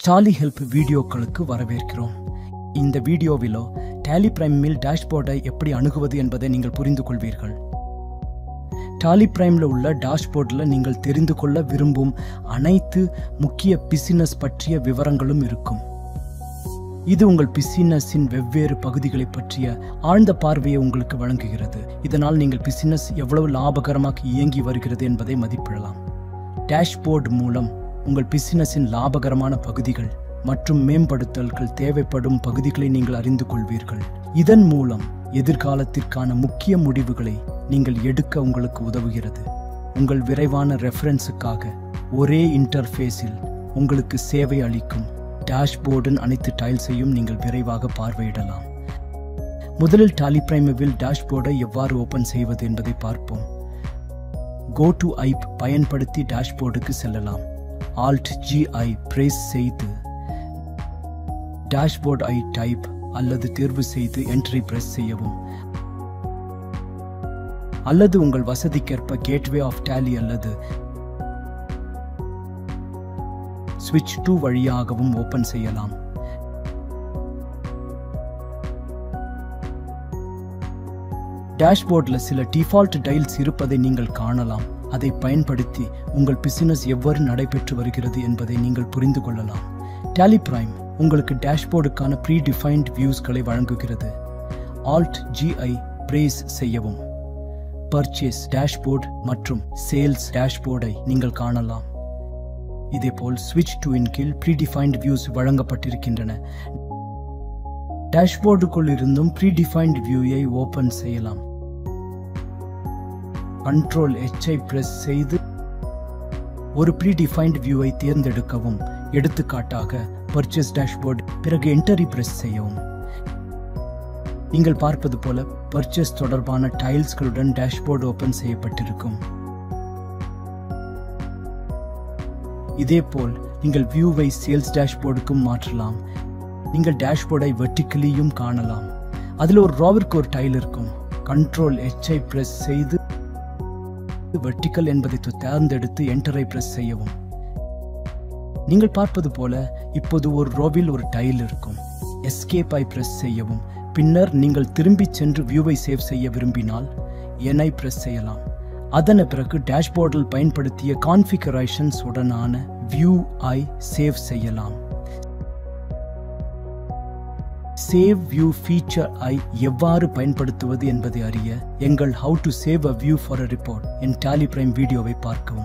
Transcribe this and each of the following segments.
Charlie help வீடியோக்களுக்கு வரவேற்கிறோம் இந்த வீடியோவிலோ டேலி பிரைமில் டேஷ்போர்டை எப்படி அணுகுவது என்பதை நீங்கள் புரிந்து கொள்வீர்கள் டாலி பிரைமில் உள்ள டேஷ்போர்டில் நீங்கள் தெரிந்து கொள்ள விரும்பும் அனைத்து முக்கிய பிசினஸ் பற்றிய விவரங்களும் இருக்கும் இது உங்கள் பிசினஸின் வெவ்வேறு பகுதிகளை பற்றிய ஆழ்ந்த பார்வையை உங்களுக்கு வழங்குகிறது இதனால் நீங்கள் பிசினஸ் எவ்வளவு லாபகரமாக இயங்கி வருகிறது என்பதை மதிப்பிடலாம் டேஷ்போர்டு மூலம் உங்கள் பிசினஸின் லாபகரமான பகுதிகள் மற்றும் மேம்படுத்தல்கள் தேவைப்படும் பகுதிகளை நீங்கள் அறிந்து கொள்வீர்கள் இதன் மூலம் எதிர்காலத்திற்கான முக்கிய முடிவுகளை நீங்கள் எடுக்க உங்களுக்கு உதவுகிறது உங்கள் விரைவான ரெஃபரன்ஸுக்காக ஒரே இன்டர்ஃபேஸில் உங்களுக்கு சேவை அளிக்கும் டேஷ்போர்டின் அனைத்து டைல்ஸையும் நீங்கள் விரைவாக பார்வையிடலாம் முதலில் டாலி பிரைமவில் டேஷ்போர்டை எவ்வாறு ஓபன் செய்வது என்பதை பார்ப்போம் கோ டு ஐப் பயன்படுத்தி டேஷ்போர்டுக்கு செல்லலாம் ஆல்ட் ஜிஐ பிரேஸ் செய்து டேஷ்போர்ட் ஐ டைப் அல்லது தேர்வு செய்து என்ட்ரி பிரஸ் செய்யவும் அல்லது உங்கள் வசதிக்கேற்ப கேட்வே ஆஃப் டேலி அல்லது ஸ்விட்ச் டூ வழியாகவும் ஓபன் செய்யலாம் டேஷ்போர்டில் சில டிஃபால்ட் டைல்ஸ் இருப்பதை நீங்கள் காணலாம் அதை பயன்படுத்தி உங்கள் பிசினஸ் எவ்வாறு நடைபெற்று வருகிறது என்பதை நீங்கள் புரிந்து கொள்ளலாம் டேலி பிரைம் உங்களுக்கு டேஷ்போர்டுக்கான ப்ரீ டிஃபைன்ட் வியூஸ்களை வழங்குகிறது ஆல்ட் ஜிஐ பிரேஸ் செய்யவும் பர்ச்சேஸ் டேஷ்போர்ட் மற்றும் சேல்ஸ் டேஷ்போர்டை நீங்கள் காணலாம் இதேபோல் ஸ்விட்ச் டு இன் கீழ் ப்ரீடிஃபைன்ட் வியூஸ் வழங்கப்பட்டிருக்கின்றன டேஷ்போர்டுக்குள் இருந்தும் ப்ரீடிஃபைன்ட் வியூயை ஓபன் செய்யலாம் கண்ட்ரோல் எச்ஐ பிரஸ் செய்து ஒரு ப்ரீடிஃபைன்ட் வியூவை தேர்ந்தெடுக்கவும் எடுத்துக்காட்டாக பர்ச்சேஸ் டேஷ்போர்ட் பிறகு என்டரி பிரஸ் செய்யவும் நீங்கள் பார்ப்பது போல பர்ச்சேஸ் தொடர்பான டைல்ஸ்களுடன் டேஷ்போர்டு ஓபன் செய்யப்பட்டிருக்கும் இதேபோல் நீங்கள் வியூவை சேல்ஸ் டேஷ்போர்டுக்கும் மாற்றலாம் நீங்கள் டேஷ்போர்டை வெர்டிக்கலியும் காணலாம் அதில் ஒரு ராவிற்கு ஒரு டைல் இருக்கும் கண்ட்ரோல் எச்ஐ பிரஸ் செய்து வெர்டிக்கல் என்பதை தேர்ந்தெடுத்து என்டரை பிரஸ் செய்யவும் நீங்கள் பார்ப்பது போல இப்போது ஒரு ரோவில் ஒரு டைல் இருக்கும் எஸ்கேப் ஐ பிரஸ் செய்யவும் பின்னர் நீங்கள் திரும்பி சென்று வியூவை சேவ் செய்ய விரும்பினால் என்ஐ பிரஸ் செய்யலாம் அதன பிறகு டேஷ்போர்டில் பயன்படுத்திய கான்ஃபிகரேஷன்ஸ் உடனான வியூ ஐ சேவ் செய்யலாம் சேவ் வியூ ஃபீச்சர் ஐ எவ்வாறு பயன்படுத்துவது என்பதை அறிய எங்கள் how to save a view for a report in Tally Prime வீடியோவை பார்க்கவும்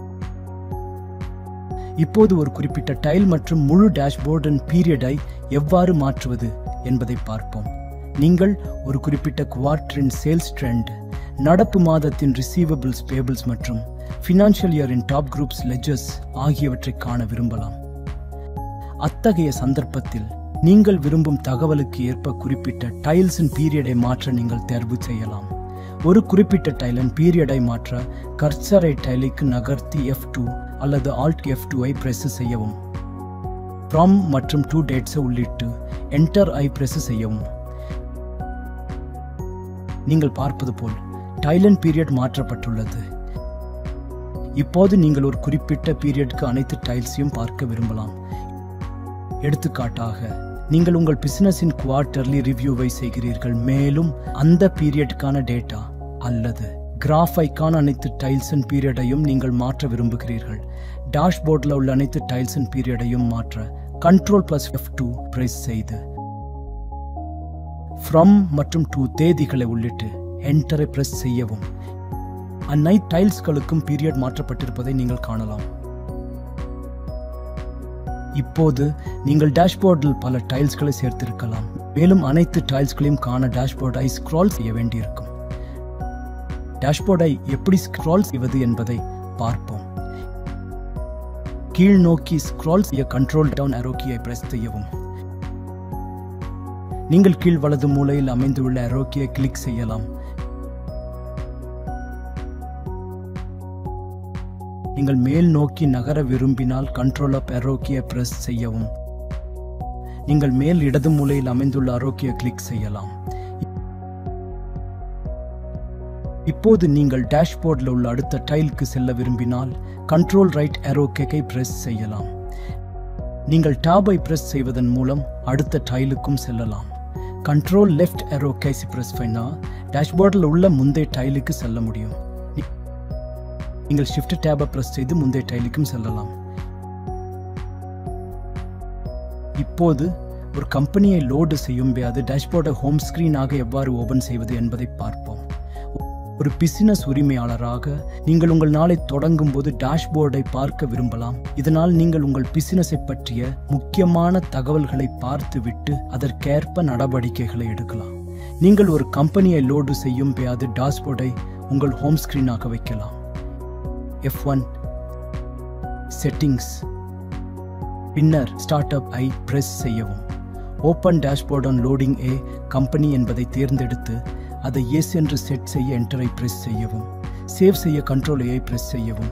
இப்போது ஒரு குறிப்பிட்ட டைல் மற்றும் முழு டேஷ்போர்டின் பீரியடை எவ்வாறு மாற்றுவது என்பதை பார்ப்போம் நீங்கள் ஒரு குறிப்பிட்ட குவார்டரின் சேல்ஸ் ட்ரெண்ட் நடப்பு மாதத்தின் ரிசீவபிள்ஸ் பேபிள்ஸ் மற்றும் ஃபினான்ஷியல் இயரின் டாப் குரூப்ஸ் லெஜர்ஸ் ஆகியவற்றை காண விரும்பலாம் அத்தகைய சந்தர்ப்பத்தில் நீங்கள் விரும்பும் தகவலுக்கு ஏற்ப குறிப்பிட்ட டைல்ஸின் பீரியடை மாற்ற நீங்கள் தேர்வு செய்யலாம் ஒரு குறிப்பிட்ட டைலின் பீரியடை மாற்ற கர்சரை டைலுக்கு நகர்த்தி எஃப் டூ அல்லது ஆல்ட் எஃப் டூ ஐ பிரஸ் செய்யவும் ஃப்ரம் மற்றும் டூ டேட்ஸை உள்ளிட்டு என்டர் ஐ பிரஸ் செய்யவும் நீங்கள் பார்ப்பது போல் டைலன் பீரியட் மாற்றப்பட்டுள்ளது இப்போது நீங்கள் ஒரு குறிப்பிட்ட பீரியட்க்கு அனைத்து டைல்ஸையும் பார்க்க விரும்பலாம் எடுத்துக்காட்டாக நீங்கள் உங்கள் பிசினஸின் குவார்டர்லி ரிவ்யூவை செய்கிறீர்கள் மேலும் அந்த பீரியடுக்கான டேட்டா அல்லது கிராஃபைக்கான அனைத்து டைல்ஸின் பீரியடையும் நீங்கள் மாற்ற விரும்புகிறீர்கள் டேஷ்போர்டில் உள்ள அனைத்து டைல்ஸின் பீரியடையும் மாற்ற control plus F two press செய்து ஃப்ரம் மற்றும் டூ தேதிகளை உள்ளிட்டு என்டரை பிரஸ் செய்யவும் அந்நைட் டைல்ஸ்களுக்கும் பீரியட் மாற்றப்பட்டிருப்பதை நீங்கள் காணலாம் இப்போது நீங்கள் டேஷ்போர்டில் பல டைல்ஸ்களை சேர்த்திருக்கலாம் மேலும் அனைத்து டைல்ஸ்களையும் காண டேஷ்போர்டை ஸ்க்ரால் செய்ய வேண்டியிருக்கும் டேஷ்போர்டை எப்படி ஸ்க்ரால் செய்வது என்பதை பார்ப்போம் கீழ் நோக்கி ஸ்க்ரால் செய்ய கண்ட்ரோல் டவுன் அரோக்கியை பிரஸ் செய்யவும் நீங்கள் கீழ் வலது மூலையில் அமைந்துள்ள அரோக்கியை கிளிக் செய்யலாம் நீங்கள் மேல் நோக்கி நகர விரும்பினால் கண்ட்ரோல் அப் அரோக்கியை பிரஸ் செய்யவும் நீங்கள் மேல் இடது மூலையில் அமைந்துள்ள அரோக்கியை கிளிக் செய்யலாம் இப்போது நீங்கள் டேஷ்போர்டில் உள்ள அடுத்த டைலுக்கு செல்ல விரும்பினால் கண்ட்ரோல் ரைட் arrow கேக்கை பிரஸ் செய்யலாம் நீங்கள் டாபை பிரஸ் செய்வதன் மூலம் அடுத்த டைலுக்கும் செல்லலாம் கண்ட்ரோல் லெஃப்ட் ஏரோ கைசி பிரஸ் பண்ணா டேஷ்போர்டில் உள்ள முந்தைய டைலுக்கு செல்ல முடியும் நீ- நீங்கள் ஷிஃப்ட் டேபை பிரஸ் செய்து முந்தைய டைலுக்கும் செல்லலாம் இப்போது ஒரு கம்பெனியை லோடு செய்யும் போது டேஷ்போர்டை ஹோம் ஸ்கிரீனாக எவ்வாறு ஓபன் செய்வது என்பதை பார்ப்போம் ஒரு பிசினஸ் உரிமையாளராக நீங்கள் உங்கள் நாளை தொடங்கும் போது டேஷ்போர்டை பார்க்க விரும்பலாம் இதனால் நீங்கள் உங்கள் பிசினஸை பற்றிய முக்கியமான தகவல்களை பார்த்துவிட்டு அதற்கேற்ப நடவடிக்கைகளை எடுக்கலாம் நீங்கள் ஒரு கம்பெனியை லோடு செய்யும் போது டேஷ்போர்டை உங்கள் ஹோம் ஸ்கிரீனாக வைக்கலாம் எஃப் ஒன் செட்டிங்ஸ் பின்னர் ஸ்டார்ட் அப் ஐ பிரஸ் செய்யவும் open dashboard on loading a company என்பதை தேர்ந்தெடுத்து அதை எஸ் என்று செட் செய்ய என்டரை பிரஸ் செய்யவும் சேவ் செய்ய கண்ட்ரோல் ஏஐ பிரஸ் செய்யவும்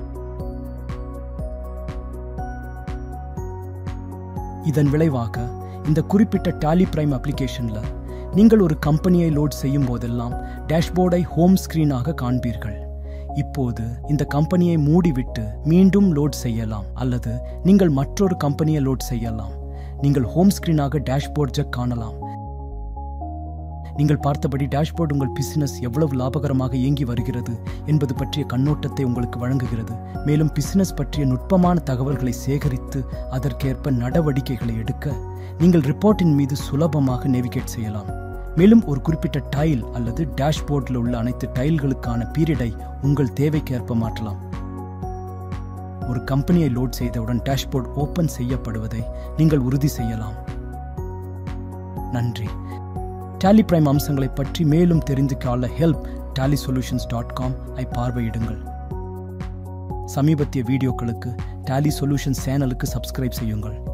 இதன் விளைவாக இந்த குறிப்பிட்ட டாலி பிரைம் அப்ளிகேஷன்ல நீங்கள் ஒரு கம்பெனியை லோட் செய்யும் போதெல்லாம் டேஷ்போர்டை ஹோம் ஸ்கிரீனாக காண்பீர்கள் இப்போது இந்த கம்பெனியை மூடிவிட்டு மீண்டும் லோட் செய்யலாம் அல்லது நீங்கள் மற்றொரு கம்பெனியை லோட் செய்யலாம் நீங்கள் ஹோம் ஸ்கிரீனாக டேஷ்போர்டை காணலாம் நீங்கள் பார்த்தபடி டேஷ்போர்ட் உங்கள் பிசினஸ் எவ்வளவு லாபகரமாக இயங்கி வருகிறது என்பது பற்றிய கண்ணோட்டத்தை உங்களுக்கு வழங்குகிறது மேலும் பிசினஸ் பற்றிய நுட்பமான தகவல்களை சேகரித்து அதற்கேற்ப நடவடிக்கைகளை எடுக்க நீங்கள் ரிப்போர்ட்டின் மீது சுலபமாக நேவிகேட் செய்யலாம் மேலும் ஒரு குறிப்பிட்ட டைல் அல்லது டேஷ்போர்டில் உள்ள அனைத்து டைல்களுக்கான பீரியடை உங்கள் தேவைக்கேற்ப மாற்றலாம் ஒரு கம்பெனியை லோட் செய்தவுடன் டேஷ்போர்ட் ஓபன் செய்யப்படுவதை நீங்கள் உறுதி செய்யலாம் நன்றி டாலி பிரைம் அம்சங்களை பற்றி மேலும் தெரிந்து கொள்ள help Tally solutions dot com ஐ பார்வையிடுங்கள் சமீபத்திய வீடியோக்களுக்கு டாலி சொல்யூஷன்ஸ் சேனலுக்கு சப்ஸ்கிரைப் செய்யுங்கள்